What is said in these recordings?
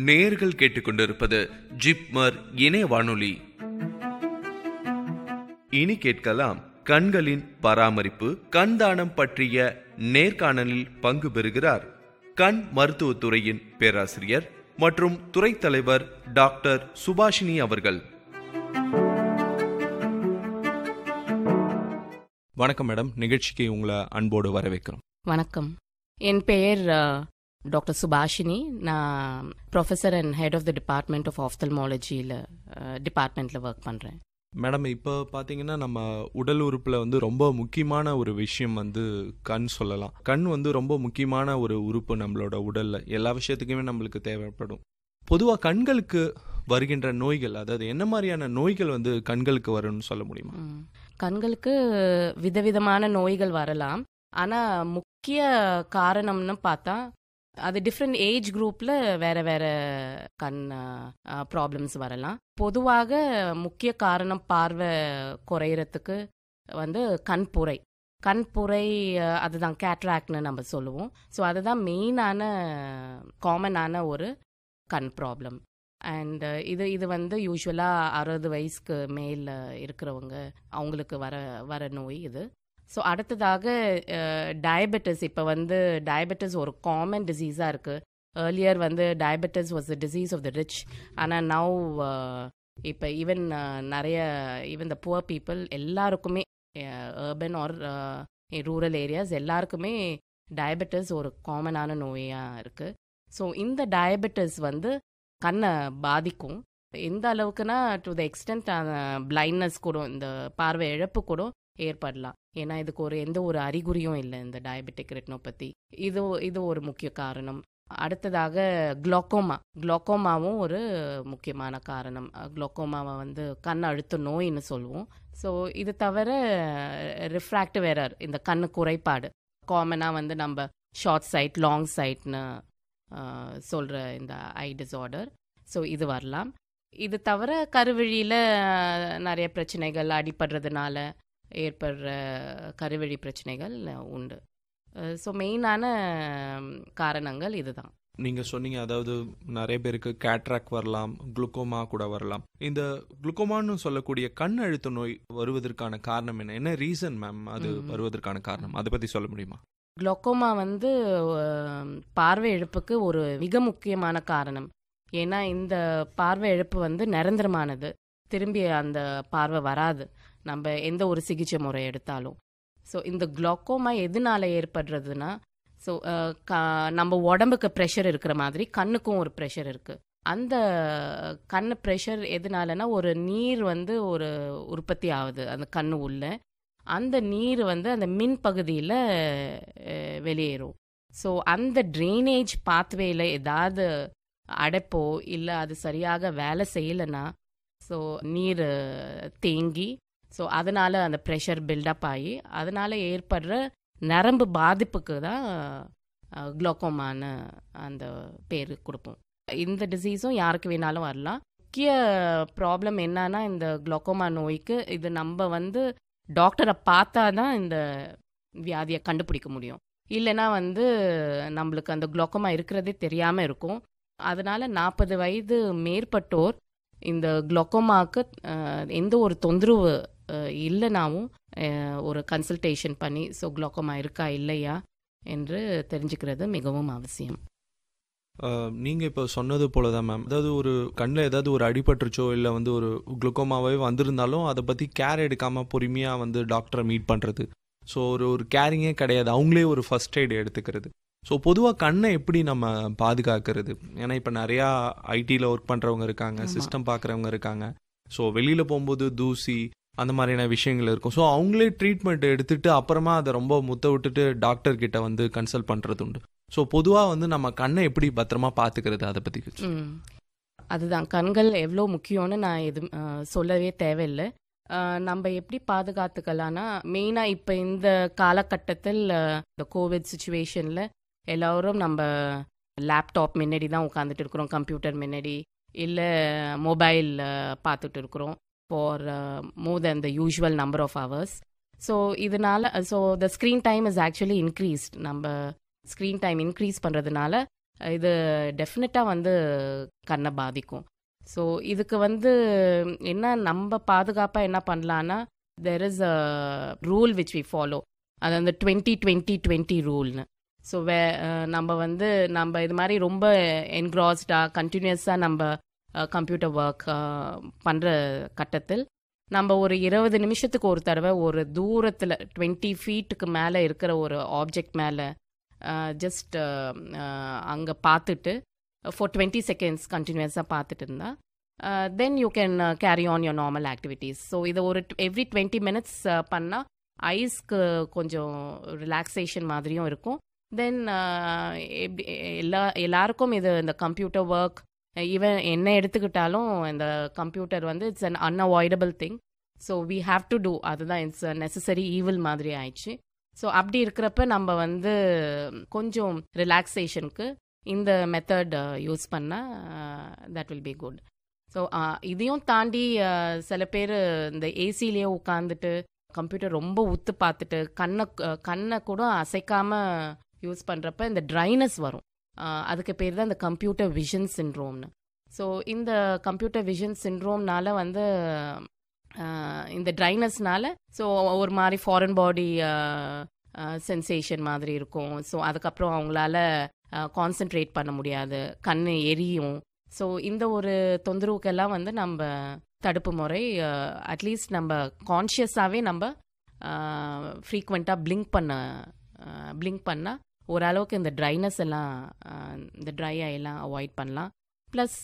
நேர்கள் கேட்டுக்கொண்டிருப்பது ஜிப்மர் இணைய வானொலி இனி கேட்கலாம் கண்களின் பராமரிப்பு கண் தானம் பற்றிய நேர்காணலில் பங்கு பெறுகிறார் கண் மருத்துவத்துறையின் பேராசிரியர் மற்றும் துறை தலைவர் டாக்டர் சுபாஷினி அவர்கள் வணக்கம் மேடம் நிகழ்ச்சிக்கு உங்களை அன்போடு வரவேற்கிறோம் வணக்கம் என் பெயர் டாக்டர் சுபாஷினி நான் professor and head of the department of ஆஃப்தல்மாலஜியில் டிபார்ட்மெண்ட்டில் ஒர்க் பண்ணுறேன் மேடம் இப்போ பார்த்தீங்கன்னா நம்ம உடல் உறுப்பில் வந்து ரொம்ப முக்கியமான ஒரு விஷயம் வந்து கண் சொல்லலாம் கண் வந்து ரொம்ப முக்கியமான ஒரு உறுப்பு நம்மளோட உடலில் எல்லா விஷயத்துக்குமே நம்மளுக்கு தேவைப்படும் பொதுவாக கண்களுக்கு வருகின்ற நோய்கள் அதாவது என்ன மாதிரியான நோய்கள் வந்து கண்களுக்கு வரும்னு சொல்ல முடியுமா ம். கண்களுக்கு விதவிதமான நோய்கள் வரலாம் ஆனால் முக்கிய காரணம்னு பார்த்தா அது டிஃப்ரெண்ட் ஏஜ் குரூப்பில் வேற வேற கண் ப்ராப்ளம்ஸ் வரலாம் பொதுவாக முக்கிய காரணம் பார்வை குறையறதுக்கு வந்து கண்புரை கண்புரை அஹ், அதுதான் கேட்ராக்ட்னு நம்ம சொல்லுவோம் ஸோ அதுதான் மெயினான காமனான ஒரு கண் ப்ராப்ளம் அண்ட் இது இது வந்து யூஸ்வலாக அறுபது வயசுக்கு மேல இருக்கிறவங்க அவங்களுக்கு வர வர நோய் இது ஸோ அடுத்ததாக டயபெட்டிஸ் இப்போ வந்து டயபெட்டிஸ் ஒரு காமன் டிசீஸாக இருக்குது ஏர்லியர் வந்து diabetes was the disease of the rich ஆனால் நவ் இப்போ ஈவன் நிறைய ஈவன் த புவர் பீப்புள் எல்லாருக்குமே அர்பன் ஆர் ரூரல் ஏரியாஸ் எல்லாருக்குமே டயபெட்டிஸ் ஒரு காமனான நோயாக இருக்குது ஸோ இந்த டயபெட்டிஸ் வந்து கண்ணை பாதிக்கும் எந்த அளவுக்குனா டு த எக்ஸ்டென்ட் பிளைண்ட்னஸ் கூட இந்த பார்வை இழப்பு கூட ஏற்படலாம் ஏன்னா இதுக்கு ஒரு எந்த ஒரு அறிகுறியும் இல்லை இந்த டயபெட்டிக் ரெட்டினோபதி இது இது ஒரு முக்கிய காரணம் அடுத்ததாக குளோக்கோமா குளோக்கோமாவும் ஒரு முக்கியமான காரணம் குளோக்கோமாவை வந்து கண் அழுத்த நோயின்னு சொல்லுவோம் ஸோ இது தவிர ரிஃப்ராக்டிவ் எரர் இந்த கண்ணு குறைபாடு காமனாக வந்து நம்ம ஷார்ட் சைட் லாங் சைட்னு சொல்கிற இந்த ஐ டிஸார்டர் ஸோ இது வரலாம் இது தவிர கருவழியில் நிறைய பிரச்சனைகள் அடிபடுறதுனால ஏற்படுற கருவழி பிரச்சனைகள் உண்டு ஸோ மெயினான காரணங்கள் இதுதான் நீங்க சொன்னீங்க அதாவது நிறைய பேருக்கு கேட்ராக் வரலாம் குளுக்கோமா கூட வரலாம் இந்த குளுக்கோமான்னு சொல்லக்கூடிய கண் அழுத்த நோய் வருவதற்கான காரணம் என்ன என்ன ரீசன் மேம் அது ம். வருவதற்கான காரணம் அதை பத்தி சொல்ல முடியுமா குளோக்கோமா வந்து அஹ், பார்வை இழப்புக்கு ஒரு மிக முக்கியமான காரணம் ஏன்னா இந்த பார்வை இழப்பு வந்து நிரந்தரமானது திரும்பி அந்த பார்வை வராது நம்ம எந்த ஒரு சிகிச்சை முறை எடுத்தாலும் ஸோ இந்த குளோக்கோமா எதனால ஏற்படுறதுன்னா ஸோ நம்ம உடம்புக்கு ப்ரெஷர் இருக்கிற மாதிரி கண்ணுக்கும் ஒரு ப்ரெஷர் இருக்குது அந்த கண்ணு ப்ரெஷர் எதனாலனா ஒரு நீர் வந்து ஒரு உற்பத்தி ஆகுது அந்த கண்ணு உள்ள அந்த நீர் வந்து அந்த மின் பகுதியில் வெளியேறும் ஸோ அந்த ட்ரைனேஜ் பாத்வேயில் ஏதாவது அடைப்போ இல்லை அது சரியாக வேலை செய்யலைன்னா ஸோ நீர் அஹ், தேங்கி ஸோ அதனால் அந்த ப்ரெஷர் பில்டப் ஆகி அதனால் ஏற்படுற நரம்பு பாதிப்புக்கு தான் குளோக்கோமான அந்த பேர் கொடுப்போம் இந்த டிசீஸும் யாருக்கு வேணாலும் வரலாம் முக்கிய ப்ராப்ளம் என்னன்னா இந்த குளோக்கோமா நோய்க்கு இது நம்ம வந்து டாக்டரை பார்த்தா தான் இந்த வியாதியை கண்டுபிடிக்க முடியும் இல்லைன்னா வந்து நம்மளுக்கு அந்த குளோக்கோமா இருக்கிறதே தெரியாமல் இருக்கும் அதனால நாற்பது வயது மேற்பட்டோர் இந்த குளோக்கோமாவுக்கு அஹ், எந்த ஒரு தொந்தரவு அஹ், இல்லைனாவும் அஹ், ஒரு கன்சல்டேஷன் பண்ணி ஸோ குளோக்கோமா இருக்கா இல்லையா என்று தெரிஞ்சுக்கிறது மிகவும் அவசியம் அஹ், நீங்க இப்போ சொன்னது போல தான் மேம் அதாவது ஒரு கண்ணில் ஏதாவது ஒரு அடிபட்டுருச்சோ இல்லை வந்து ஒரு குளுக்கோமாவே வந்திருந்தாலும் அதை பத்தி கேர் எடுக்காம பொறுமையா வந்து டாக்டரை மீட் பண்றது ஸோ ஒரு ஒரு கேரிங்கே கிடையாது அவங்களே ஒரு ஃபர்ஸ்ட் எய்டு எடுத்துக்கிறது ஸோ பொதுவாக கண்ணை எப்படி நம்ம பாதுகாக்கிறது ஏன்னா இப்போ நிறையா ஐடியில் ஒர்க் பண்ணுறவங்க இருக்காங்க ஆமா. சிஸ்டம் பார்க்குறவங்க இருக்காங்க ஸோ வெளியில் போகும்போது தூசி அந்த மாதிரியான விஷயங்கள் இருக்கும் ஸோ அவங்களே ட்ரீட்மெண்ட் எடுத்துட்டு அப்புறமா அதை ரொம்ப முத்த விட்டுட்டு டாக்டர் கிட்ட வந்து கன்சல்ட் பண்ணுறது உண்டு ஸோ பொதுவாக வந்து நம்ம கண்ணை எப்படி பத்திரமா பார்த்துக்கிறது அதை பற்றி ம். அதுதான் கண்கள் எவ்வளோ முக்கியம்னு நான் எது அஹ், சொல்லவே தேவையில்லை அஹ், நம்ம எப்படி பாதுகாத்துக்கலாம்னா மெயினாக இப்போ இந்த காலகட்டத்தில் அஹ், இந்த கோவிட் சுச்சுவேஷனில் எல்லோரும் நம்ம லேப்டாப் முன்னாடி தான் உட்காந்துட்டு இருக்கிறோம் கம்ப்யூட்டர் முன்னாடி இல்லை மொபைல் பார்த்துட்டு இருக்கிறோம் for more then the usual number of hours so இதனால so the screen time is actually increased நம்ம ஸ்க்ரீன் டைம் இன்க்ரீஸ் பண்ணுறதுனால இது டெஃபினட்டாக வந்து கண்ணை பாதிக்கும் ஸோ இதுக்கு வந்து என்ன நம்ம பாதுகாப்பாக என்ன பண்ணலான்னா there is a rule which we follow அது அந்த டுவெண்ட்டி டுவெண்ட்டி டுவெண்ட்டி ரூல்னு ஸோ வே நம்ம வந்து நம்ம இது மாதிரி ரொம்ப என்க்ராஸ்டாக கண்டினியூஸாக நம்ம கம்ப்யூட்டர் ஒர்க் பண்ணுற கட்டத்தில் நம்ம ஒரு இருபது நிமிஷத்துக்கு ஒரு தடவை ஒரு தூரத்தில் டுவெண்ட்டி ஃபீட்டுக்கு மேலே இருக்கிற ஒரு ஆப்ஜெக்ட் மேலே ஜஸ்ட் அங்கே பார்த்துட்டு ஃபார் டுவெண்ட்டி செகண்ட்ஸ் கண்டினியூஸாக பார்த்துட்டு இருந்தா then you can carry on your normal activities so இதை ஒரு எவ்ரி டுவெண்ட்டி மினிட்ஸ் பண்ணால் ஐஸ்க்கு கொஞ்சம் ரிலாக்ஸேஷன் மாதிரியும் இருக்கும் தென் எப்படி எல்லா எல்லாருக்கும் இது இந்த கம்ப்யூட்டர் ஒர்க் ஈவன் என்ன எடுத்துக்கிட்டாலும் இந்த கம்ப்யூட்டர் வந்து it's an unavoidable thing so we have to do அதுதான் இட்ஸ் நெசசரி ஈவில் மாதிரி ஆயிடுச்சு ஸோ அப்படி இருக்கிறப்ப நம்ம வந்து கொஞ்சம் ரிலாக்ஸேஷனுக்கு இந்த மெத்தட் யூஸ் பண்ணால் that will be good so இதையும் தாண்டி சில பேர் இந்த ஏசிலேயே உட்காந்துட்டு கம்ப்யூட்டர் ரொம்ப உத்து பார்த்துட்டு கண்ணை கண்ணை கூட அசைக்காம யூஸ் பண்ணுறப்ப இந்த ட்ரைனஸ் வரும் அதுக்கு பேர் தான் இந்த கம்ப்யூட்டர் விஷன் சின்ட்ரோம்னு ஸோ இந்த கம்ப்யூட்டர் விஷன் சின்ட்ரோம்னால வந்து இந்த ட்ரைனஸ்னால ஸோ ஒரு மாதிரி ஃபாரின் பாடி சென்சேஷன் மாதிரி இருக்கும் ஸோ அதுக்கப்புறம் அவங்களால கான்சென்ட்ரேட் பண்ண முடியாது கண் எரியும் ஸோ இந்த ஒரு தொந்தரவுக்கெல்லாம் வந்து நம்ம தடுப்பு முறை அட்லீஸ்ட் நம்ம கான்ஷியஸாகவே நம்ம ஃப்ரீக்வெண்ட்டாக பிளிங்க் பண்ண பிளிங்க் பண்ணால் ஓரளவுக்கு இந்த ட்ரைனஸ் எல்லாம் இந்த ட்ரை எல்லாம் அவாய்ட் பண்ணலாம் plus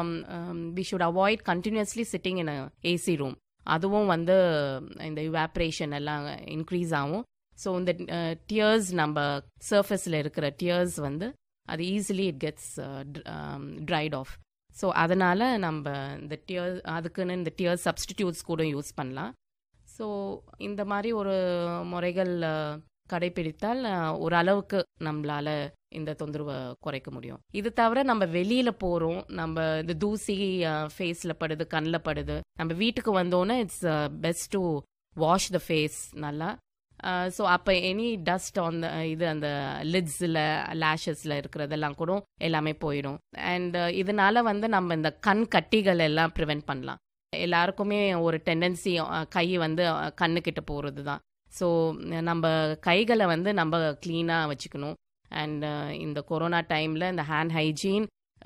we should avoid continuously sitting in AC room அதுவும் வந்து இந்த இவாப்ரேஷன் எல்லாம் இன்க்ரீஸ் ஆகும் ஸோ இந்த டியர்ஸ் நம்ம சர்ஃபேஸில் இருக்கிற டியர்ஸ் வந்து அது easily it gets dried off so அதனால் நம்ம இந்த டியர் அதுக்குன்னு இந்த டியர் சப்ஸ்டிடியூட்ஸ் கூட யூஸ் பண்ணலாம் ஸோ இந்த மாதிரி ஒரு முறைகள் கடைபிடித்தால் ஓரளவுக்கு நம்மளால இந்த தொந்தரவை குறைக்க முடியும் இது தவிர நம்ம வெளியில போறோம் நம்ம இந்த தூசி ஃபேஸ்ல படுது கண்ணில் படுது நம்ம வீட்டுக்கு வந்தோன்னே it's best to wash the face நல்லா ஸோ அப்போ எனி டஸ்ட் ஆன் த இது அந்த லிட்ஸில் லேஷஸில் இருக்கிறதெல்லாம் கூட எல்லாமே போயிடும் அண்ட் இதனால வந்து நம்ம இந்த கண் கட்டிகள் எல்லாம் ப்ரிவெண்ட் பண்ணலாம் எல்லாருக்குமே ஒரு டெண்டன்சி கை வந்து கண்ணுக்கிட்ட போகிறது தான் ஸோ நம்ம கைகளை வந்து நம்ம க்ளீனாக வச்சுக்கணும் அண்ட் இந்த கொரோனா டைமில் இந்த ஹேண்ட் ஹைஜீன்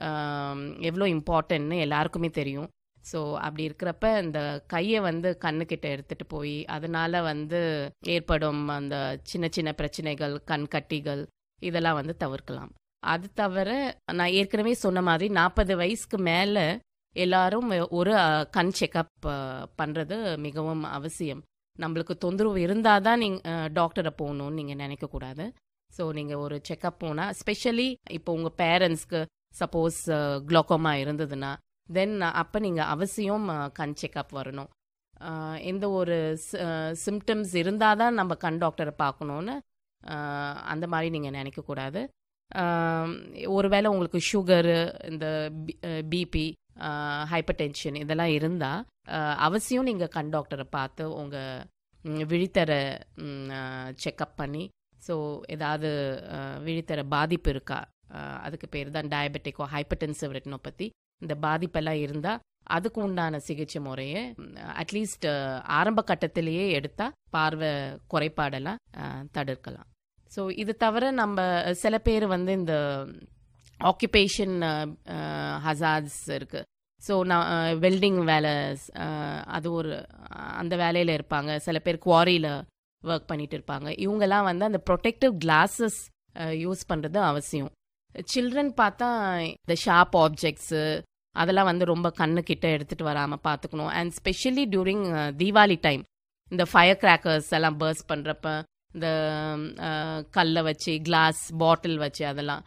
எவ்வளோ இம்பார்ட்டன்ட்னு எல்லாருக்குமே தெரியும் ஸோ அப்படி இருக்கிறப்ப இந்த கையை வந்து கண்ணுக்கிட்ட எடுத்துகிட்டு போய் அதனால வந்து ஏற்படும் அந்த சின்ன சின்ன பிரச்சனைகள் கண் கட்டிகள் இதெல்லாம் வந்து தவிர்க்கலாம் அது தவிர நான் ஏற்கனவே சொன்ன மாதிரி நாற்பது வயசுக்கு மேலே எல்லாரும் ஒரு கண் செக்கப் பண்ணுறது மிகவும் அவசியம் நம்மளுக்கு தொந்தரவு இருந்தால் தான் நீங்கள் டாக்டரை போகணும்னு நீங்கள் நினைக்கக்கூடாது ஸோ நீங்கள் ஒரு செக்கப் போனால் ஸ்பெஷலி இப்போ உங்கள் பேரண்ட்ஸ்க்கு சப்போஸ் குளோக்கோமா இருந்ததுன்னா தென் அப்போ நீங்கள் அவசியம் கண் செக்கப் வரணும் எந்த ஒரு சிம்டம்ஸ் இருந்தால் தான் நம்ம கண் டாக்டரை பார்க்கணுன்னு அந்த மாதிரி நீங்கள் நினைக்கக்கூடாது ஒருவேளை உங்களுக்கு சுகரு இந்த பிபி ஹைப்பர் டென்ஷன் இதெல்லாம் இருந்தால் அவசியம் நீங்கள் கண் டாக்டரை பார்த்து உங்கள் விழித்தர செக்கப் பண்ணி ஸோ ஏதாவது விழித்தர பாதிப்பு இருக்கா அதுக்கு பேர் தான் டயபெட்டிக்கோ ஹைப்பர்டென்சிவ் ரெட்டினோபதி இந்த பாதிப்பெல்லாம் இருந்தால் அதுக்கு உண்டான சிகிச்சை முறையை அட்லீஸ்ட் ஆரம்ப கட்டத்திலேயே எடுத்தால் பார்வை குறைபாடெல்லாம் தடுக்கலாம் ஸோ இது தவிர நம்ம சில பேர் வந்து இந்த ஆக்குபேஷன் ஹசார்ட்ஸ் இருக்கு ஸோ நான் வெல்டிங் வேலை அது ஒரு அந்த வேலையில் இருப்பாங்க சில பேர் குவாரியில் ஒர்க் பண்ணிட்டு இருப்பாங்க இவங்கெல்லாம் வந்து அந்த ப்ரொடெக்டிவ் கிளாஸஸ் யூஸ் பண்ணுறது அவசியம் சில்ட்ரன் பார்த்தா இந்த ஷார்ப் ஆப்ஜெக்ட்ஸு அதெல்லாம் வந்து ரொம்ப கண்ணுக்கிட்ட எடுத்துகிட்டு வராமல் பார்த்துக்கணும் and specially during Deepavali time இந்த ஃபயர் கிராக்கர்ஸ் எல்லாம் பர்ஸ் பண்ணுறப்ப இந்த கல்லை வச்சு கிளாஸ் பாட்டில் வச்சு அதெல்லாம்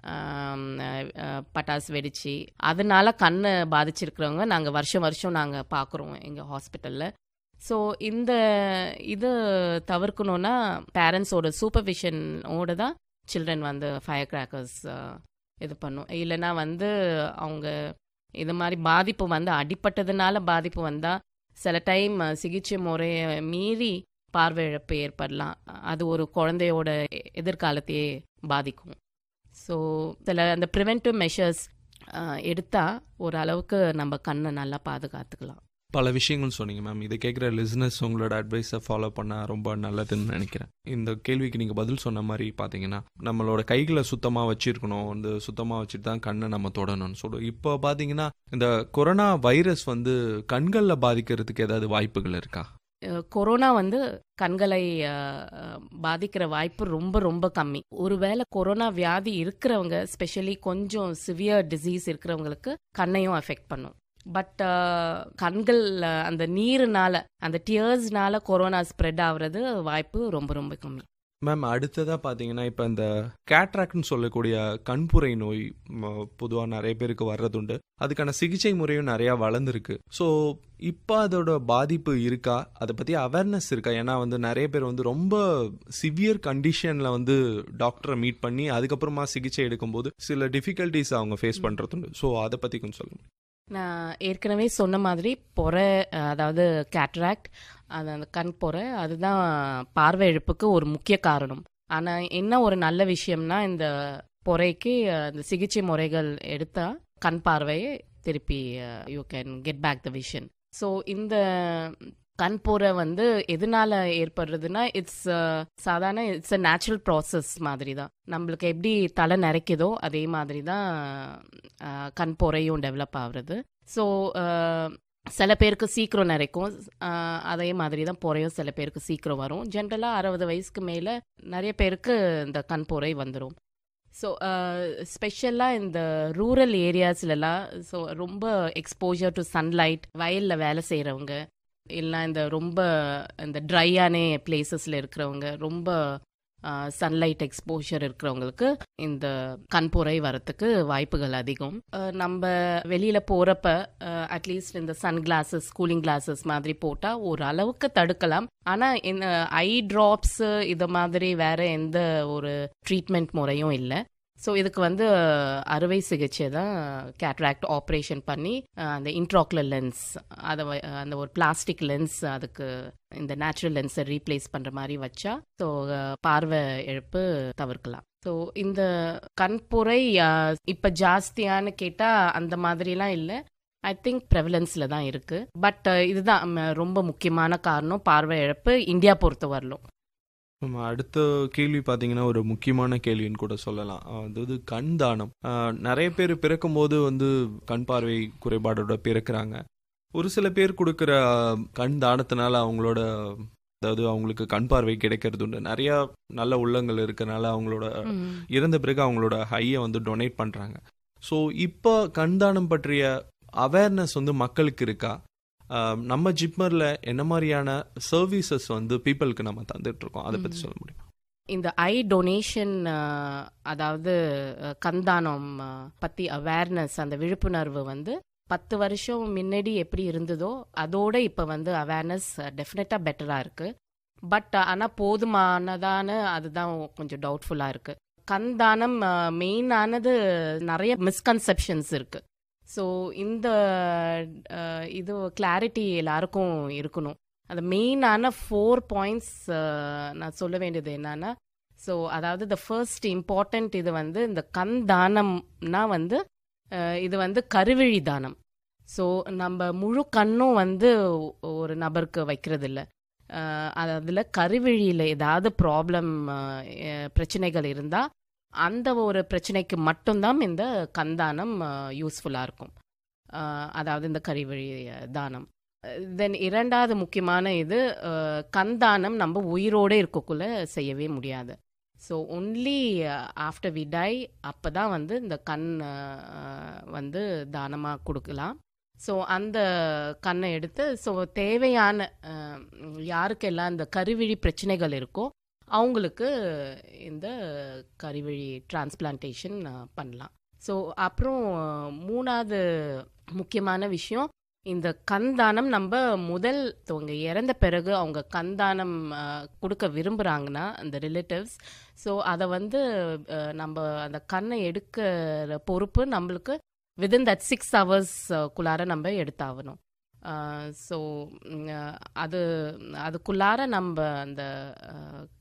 பட்டாசு வெடிச்சு அதனால கண்ணை பாதிச்சிருக்கிறவங்க நாங்கள் வருஷம் வருஷம் நாங்கள் பார்க்குறோம் எங்கள் ஹாஸ்பிட்டலில் ஸோ இந்த இது தவிர்க்கணுன்னா பேரண்ட்ஸோட சூப்பர்விஷனோட தான் சில்ட்ரன் வந்து ஃபயர் கிராக்கர்ஸ் இது பண்ணும் இல்லைன்னா வந்து அவங்க இது மாதிரி பாதிப்பு வந்து அடிப்பட்டதுனால பாதிப்பு வந்தால் சில டைம் சிகிச்சை முறையை மீறி பார்வை இழப்பு ஏற்படலாம் அது ஒரு குழந்தையோட எதிர்காலத்தையே பாதிக்கும் ஸோ சில அந்த ப்ரிவென்டிவ் மெஷர்ஸ் எடுத்தால் ஓரளவுக்கு நம்ம கண்ணை நல்லா பாதுகாத்துக்கலாம் பல விஷயங்கள் சொன்னீங்க மேம் இதை கேட்குற லிஸ்னஸ் உங்களோட அட்வைஸை ஃபாலோ பண்ண ரொம்ப நல்லதுன்னு நினைக்கிறேன் இந்த கேள்விக்கு நீங்கள் பதில் சொன்ன மாதிரி பார்த்தீங்கன்னா நம்மளோட கைகளை சுத்தமாக வச்சிருக்கணும் வந்து சுத்தமாக வச்சுட்டு தான் கண்ணை நம்ம தொடணும்னு சொல்லுவோம் இப்போ பார்த்தீங்கன்னா இந்த கொரோனா வைரஸ் வந்து கண்களில் பாதிக்கிறதுக்கு ஏதாவது வாய்ப்புகள் இருக்கா அஹ் கொரோனா வந்து கண்களை அஹ், அஹ், பாதிக்கிற வாய்ப்பு ரொம்ப ரொம்ப கம்மி ஒருவேளை கொரோனா வியாதி இருக்கிறவங்க ஸ்பெஷலி கொஞ்சம் சிவியர் டிசீஸ் இருக்கிறவங்களுக்கு கண்ணையும் அஃபெக்ட் பண்ணும் பட் கண்கள் அஹ், அந்த நீருனால அந்த டியர்ஸ்னால கொரோனா ஸ்ப்ரெட் ஆகுறது வாய்ப்பு ரொம்ப ரொம்ப கம்மி மேம் அடுத்ததாக பார்த்தீங்கன்னா இப்போ இந்த கேட்ராக்ட்னு சொல்லக்கூடிய கண்புரை நோய் பொதுவாக நிறைய பேருக்கு வர்றதுண்டு அதுக்கான சிகிச்சை முறையும் நிறையா வளர்ந்துருக்கு ஸோ இப்போ அதோட பாதிப்பு இருக்கா அதை பற்றி அவேர்னஸ் இருக்கா ஏன்னா வந்து நிறைய பேர் வந்து ரொம்ப சிவியர் கண்டிஷனில் வந்து டாக்டரை மீட் பண்ணி அதுக்கப்புறமா சிகிச்சை எடுக்கும்போது சில டிஃபிகல்ட்டிஸ் அவங்க ஃபேஸ் பண்ணுறதுண்டு ஸோ அதை பற்றி கொஞ்சம் சொல்லுங்க நான் ஏற்கனவே சொன்ன மாதிரி பொறை அஹ், அதாவது கேட்ராக்ட் அது அந்த கண் பொறை அதுதான் பார்வை இழப்புக்கு ஒரு முக்கிய காரணம் ஆனால் என்ன ஒரு நல்ல விஷயம்னா இந்த பொறைக்கு அஹ், இந்த சிகிச்சை முறைகள் எடுத்தா கண் பார்வையை திருப்பி you can get back the vision so இந்த கண் பொறை வந்து எதனால ஏற்படுறதுன்னா இட்ஸ் சாதாரண இட்ஸ் அ நேச்சுரல் ப்ராசஸ் மாதிரி தான் நம்மளுக்கு எப்படி தலை நிறைக்குதோ அதே மாதிரி தான் அஹ், கண் பொறையும் டெவலப் ஆகுறது ஸோ சில பேருக்கு சீக்கிரம் நிறைக்கும் அஹ், அதே மாதிரி தான் பொறையும் சில பேருக்கு சீக்கிரம் வரும் ஜென்ரலாக அறுபது வயசுக்கு மேலே நிறைய பேருக்கு இந்த கண் பொறை வந்துடும் ஸோ ஸ்பெஷலாக இந்த ரூரல் ஏரியாஸ்லலாம் ஸோ ரொம்ப எக்ஸ்போஜர் டு சன்லைட் வயலில் வேலை செய்கிறவங்க இல்லை இந்த ரொம்ப இந்த ட்ரையான பிளேசஸில் இருக்கிறவங்க ரொம்ப சன்லைட் எக்ஸ்போஷர் இருக்கிறவங்களுக்கு இந்த கண்புரை வரத்துக்கு வாய்ப்புகள் அதிகம் அஹ், நம்ம வெளியில் போகிறப்ப அட்லீஸ்ட் இந்த சன் கிளாஸஸ் கூலிங் கிளாஸஸ் மாதிரி போட்டால் ஒரு அளவுக்கு தடுக்கலாம் ஆனால் இந்த ஐ ட்ராப்ஸு இது மாதிரி வேற எந்த ஒரு ட்ரீட்மெண்ட் முறையும் இல்லை ஸோ இதுக்கு வந்து அஹ், அறுவை சிகிச்சை தான் கேட்ராக்ட் ஆப்ரேஷன் பண்ணி அஹ், அந்த இன்ட்ராக்குலர் லென்ஸ் அதை வ- அஹ், அந்த ஒரு பிளாஸ்டிக் லென்ஸ் அதுக்கு இந்த நேச்சுரல் லென்ஸை ரீப்ளேஸ் பண்ணுற மாதிரி வச்சா ஸோ பார்வை இழப்பு தவிர்க்கலாம் ஸோ இந்த கண்புரை அஹ், இப்ப ஜாஸ்தியான்னு கேட்டா அந்த மாதிரிலாம் இல்லை ஐ திங்க் ப்ரெவலன்ஸில் தான் இருக்கு பட் இதுதான் ம, ரொம்ப முக்கியமான காரணம் பார்வை இழப்பு இந்தியா பொறுத்த வரலும் நம்ம அடுத்த கேள்வி பார்த்தீங்கன்னா ஒரு முக்கியமான கேள்வின்னு கூட சொல்லலாம் அதாவது கண் தானம் ஆஹ் நிறைய பேர் பிறக்கும்போது வந்து கண் பார்வை குறைபாடோட பிறக்கிறாங்க ஒரு சில பேர் கொடுக்குற ஆஹ், கண் தானத்தினால அவங்களோட அதாவது அவங்களுக்கு கண் பார்வை கிடைக்கிறது உண்டு நிறைய நல்ல உள்ளங்கள் இருக்கறனால அவங்களோட இறந்த பிறகு அவங்களோட ஹையை வந்து டொனேட் பண்றாங்க ஸோ இப்போ கண் தானம் பற்றிய அவேர்னஸ் வந்து மக்களுக்கு இருக்கா ஆஹ் நம்ம ஜிப்மர்ல என்ன மாதிரியான சர்வீசஸ் வந்து பீப்புளுக்கு நம்ம தந்துட்டு இருக்கோம் அதை பத்தி சொல்ல முடியும் இந்த ஐ டொனேஷன் அதாவது அஹ், கண்தானம் அஹ், பத்தி அவேர்னஸ் அந்த விழிப்புணர்வு வந்து பத்து வருஷம் முன்னாடி எப்படி இருந்ததோ அதோட இப்போ வந்து அவேர்னஸ் டெஃபினட்டாக பெட்டராக இருக்கு பட் ஆனால் போதுமானதான அதுதான் கொஞ்சம் டவுட்ஃபுல்லாக இருக்கு கண் தானம் மெயினானது நிறைய மிஸ்கன்செப்ஷன்ஸ் இருக்கு ஸோ இந்த அஹ், இது கிளாரிட்டி எல்லாருக்கும் இருக்கணும் அந்த மெயினான ஃபோர் பாயிண்ட்ஸ் நான் சொல்ல வேண்டியது என்னன்னா ஸோ அதாவது த ஃபர்ஸ்ட் இம்பார்ட்டன்ட் இது வந்து இந்த கண் தானம்னா வந்து அஹ், இது வந்து கருவிழி தானம் ஸோ நம்ம முழு கண்ணும் வந்து ஒரு நபருக்கு வைக்கிறது இல்லை அதில் கருவிழியில் ஏதாவது ப்ராப்ளம் பிரச்சனைகள் இருந்தால் அந்த ஒரு பிரச்சனைக்கு மட்டும்தான் இந்த கண்தானம் யூஸ்ஃபுல்லாக இருக்கும் அஹ், அதாவது இந்த கருவிழி அஹ், தானம் தென் இரண்டாவது முக்கியமான இது அஹ், கண்தானம் நம்ம உயிரோடு இருக்கக்குள்ள செய்யவே முடியாது so only after we die அப்போ தான் வந்து இந்த கண் அஹ், வந்து தானமாக கொடுக்கலாம் ஸோ அந்த கண்ணை எடுத்து ஸோ தேவையான அஹ், யாருக்கெல்லாம் இந்த கருவிழி பிரச்சனைகள் இருக்கோ அவங்களுக்கு இந்த கருவிழி டிரான்ஸ்பிளான்டேஷன் பண்ணலாம் ஸோ அப்புறம் மூணாவது முக்கியமான விஷயம் இந்த கண்தானம் நம்ம முதல் அவங்க இறந்த பிறகு அவங்க கண்தானம் அஹ், கொடுக்க விரும்புகிறாங்கன்னா அந்த ரிலேட்டிவ்ஸ் ஸோ அதை வந்து அஹ், நம்ம அந்த கண்ணை எடுக்கிற பொறுப்பு நம்மளுக்கு வித்தின் தட் சிக்ஸ் ஹவர்ஸ்க்குள்ளார நம்ம எடுத்தாகணும் ஸோ அது அதுக்குள்ளார நம்ம அந்த அஹ்,